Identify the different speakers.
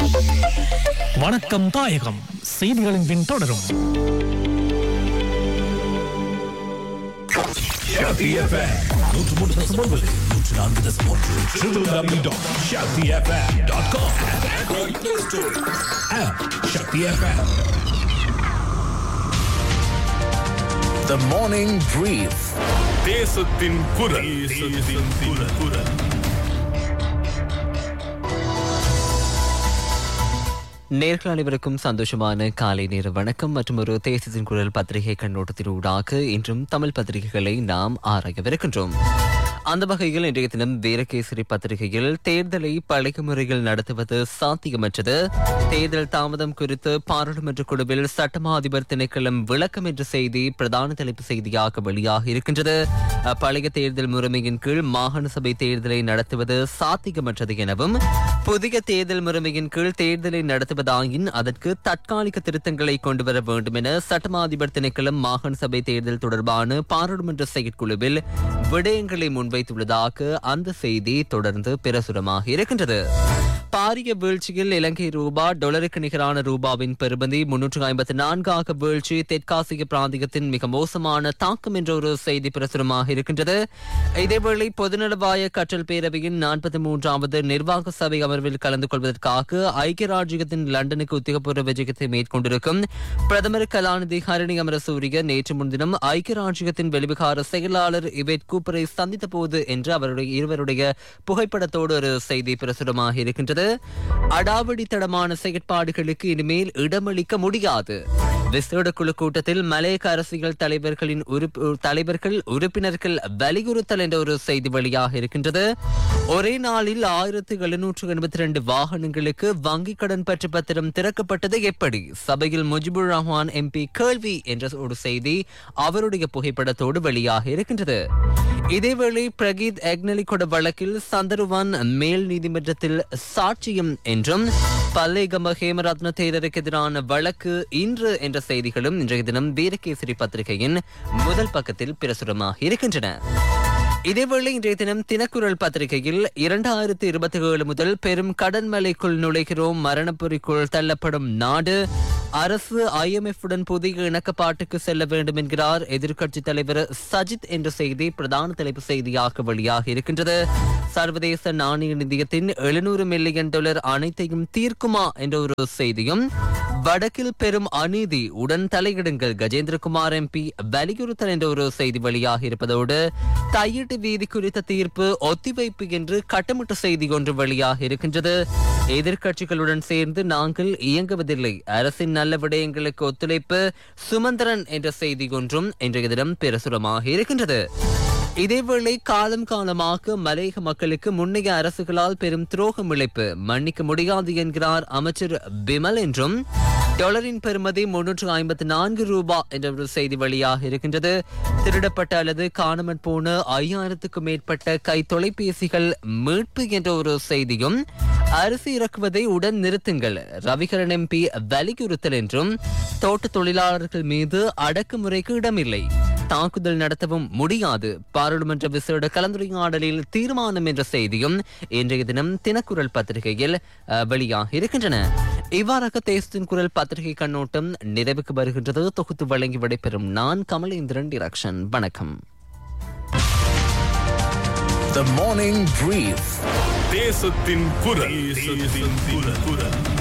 Speaker 1: வணக்கம் தாயகம் செய்திகளின் பின் தொடரும்
Speaker 2: The morning brief.
Speaker 3: தேசத்தின் குரல் தேசத்தின் குரல்
Speaker 4: நேர்கள் அனைவருக்கும் சந்தோஷமான காலை நேர வணக்கம் மற்றும் ஒரு தேசத்தின் குரல் பத்திரிகை கண்ணோட்டத்தின் ஊடாக இன்றும் தமிழ் பத்திரிகைகளை நாம் ஆராயவிருக்கின்றோம் அந்த வகையில் இன்றைய தினம் வீரகேசரி பத்திரிகையில் தேர்தலை பழைய முறையில் நடத்துவது சாத்தியமற்றது தேர்தல் தாமதம் குறித்து பாராளுமன்ற குழுவில் சட்டமா அதிபர் திணைக்களம் விளக்கம் என்ற செய்தி பிரதான தலைப்பு செய்தியாக வெளியாக இருக்கின்றது பழைய தேர்தல் முறைமையின் கீழ் மாகாண சபை தேர்தலை நடத்துவது சாத்தியமற்றது எனவும் புதிய தேர்தல் முறைமையின் கீழ் தேர்தலை நடத்துவதாயின் அதற்கு தற்காலிக திருத்தங்களை கொண்டு வர வேண்டும் என சட்டமா அதிபர் திணைக்களம் மாகாண சபை தேர்தல் தொடர்பான பாராளுமன்ற செயற்குழுவில் விடயங்களை முன்வைத்துள்ளதாக அந்த செய்தி தொடர்ந்து பிரசுரமாக இருக்கின்றது பாரிய வீழ்ச்சியில் இலங்கை ரூபா டாலருக்கு நிகரான ரூபாவின் பெறுமதி முன்னூற்று ஐம்பத்தி நான்காக வீழ்ச்சி தெற்காசிய பிராந்தியத்தின் மிக மோசமான தாக்கம் என்ற ஒரு செய்தி பிரசுரமாக இருக்கின்றது இதேவேளை பொதுநலவாய கற்றல் பேரவையின் நாற்பத்தி மூன்றாவது நிர்வாக சபை அமர்வில் கலந்து கொள்வதற்காக ஐக்கிய ராஜ்யத்தின் லண்டனுக்கு உத்தியோகபூர்வ விஜயத்தை மேற்கொண்டிருக்கும் பிரதமர் கலாநிதி ஹரணி அமரசூரிய நேற்று முன்தினம் ஐக்கிய ராஜ்யத்தின் வெளிவிகார செயலாளர் இவேட் கூப்பரை சந்தித்த போது என்று அவருடைய இருவருடைய புகைப்படத்தோடு ஒரு செய்தி பிரசுரமாக இருக்கின்றது அடாவடித்தனமான செயற்பாடுகளுக்கு இனிமேல் இடமளிக்க முடியாது விசேட குழு கூட்டத்தில் மலையக அரசியல் தலைவர்களின் உறுப்பு தலைவர்கள் உறுப்பினர்கள் வலியுறுத்தல் என்ற ஒரு செய்தி வெளியாக இருக்கின்றது ஒரே நாளில் ஆயிரத்து எழுநூற்று எண்பத்தி ரெண்டு வாகனங்களுக்கு வங்கிக் கடன் பற்று பத்திரம் திறக்கப்பட்டது எப்படி சபையில் முஜிபுர் ரஹ்மான் எம்பி கேள்வி என்ற ஒரு செய்தி அவருடைய புகைப்படத்தோடு வெளியாக இருக்கின்றது இதேவேளை பிரகீத் எக்னலிகொட வழக்கில் சந்தருவான் மேல் நீதிமன்றத்தில் சாட்சியம் என்றும் பல்லேகம ஹேமரத்ன தேரருக்கு எதிரான வழக்கு இன்று என்ற செய்திகளும் இன்றைய தினம் வீரகேசரி பத்திரிகையின் முதல் பக்கத்தில் பிரசுரமாக இருக்கின்றன இதேவேளை இன்றைய தினம் தினக்குரல் பத்திரிகையில் இரண்டாயிரத்தி இருபத்தி ஏழு முதல் பெரும் கடன் மலைக்குள் நுழைகிறோம் மரணப்பொறிக்குள் தள்ளப்படும் நாடு அரசு ஐஎம்எஃப் உடன் புதிய இணக்கப்பாட்டுக்கு செல்ல வேண்டும் என்கிறார் எதிர்க்கட்சி தலைவர் சஜித் என்ற செய்தி பிரதான தலைப்பு செய்தியாக வெளியாக இருக்கின்றது சர்வதேச நாணய நிதியத்தின் எழுநூறு மில்லியன் டாலர் அனைத்தையும் தீர்க்குமா என்ற ஒரு செய்தியும் வடக்கில் பெரும் அநீதி உடன் தலையிடுங்கள் கஜேந்திரகுமார் எம்பி வலியுறுத்தல் என்ற ஒரு செய்தி வெளியாக இருப்பதோடு தையீட்டு வீதி குறித்த தீர்ப்பு ஒத்திவைப்பு என்று கட்டமிட்ட செய்தி ஒன்று வெளியாக இருக்கின்றது எதிர்க்கட்சிகளுடன் சேர்ந்து நாங்கள் இயங்குவதில்லை அரசின் நல்ல விடயங்களுக்கு ஒத்துழைப்பு சுமந்திரன் என்ற செய்தி ஒன்றும் இன்றைய தினம் பிரசுரமாக இருக்கின்றது இதேவேளை காலம் காலமாக மலையக மக்களுக்கு முன்னைய அரசுகளால் பெரும் துரோகம் இழைப்பு மன்னிக்க முடியாது என்கிறார் அமைச்சர் பிமல் என்றும் டாலரின் பெறுமதி முன்னூற்று ஐம்பத்தி நான்கு ரூபாய் என்ற ஒரு செய்தி வெளியாக இருக்கின்றது திருடப்பட்ட அல்லது காணாமற் போன ஐயாயிரத்துக்கும் மேற்பட்ட கை தொலைபேசிகள் மீட்பு என்ற ஒரு செய்தியும் அரிசி இறக்குவதை உடன் நிறுத்துங்கள் ரவிகரன் எம்பி வலியுறுத்தல் என்றும் தோட்ட தொழிலாளர்கள் மீது அடக்குமுறைக்கு இடமில்லை தாக்குதல் நடத்தவும் முடியாது பாராளுமன்ற விசேட கலந்துரையாடலில் தீர்மானம் என்ற செய்தியும் இன்றைய தினம் தினக்குரல் பத்திரிகையில் அஹ், வெளியாக இருக்கின்றன இவ்வாறாக தேசத்தின் குரல் பத்திரிகை கண்ணோட்டம் நிறைவுக்கு வருகின்றது தொகுத்து வழங்கி விடைபெறும் நான் கமலேந்திரன் டிரக்ஷன் வணக்கம்
Speaker 2: The morning brief.
Speaker 3: தேசத்தின் குரல் தேசத்தின் குரல்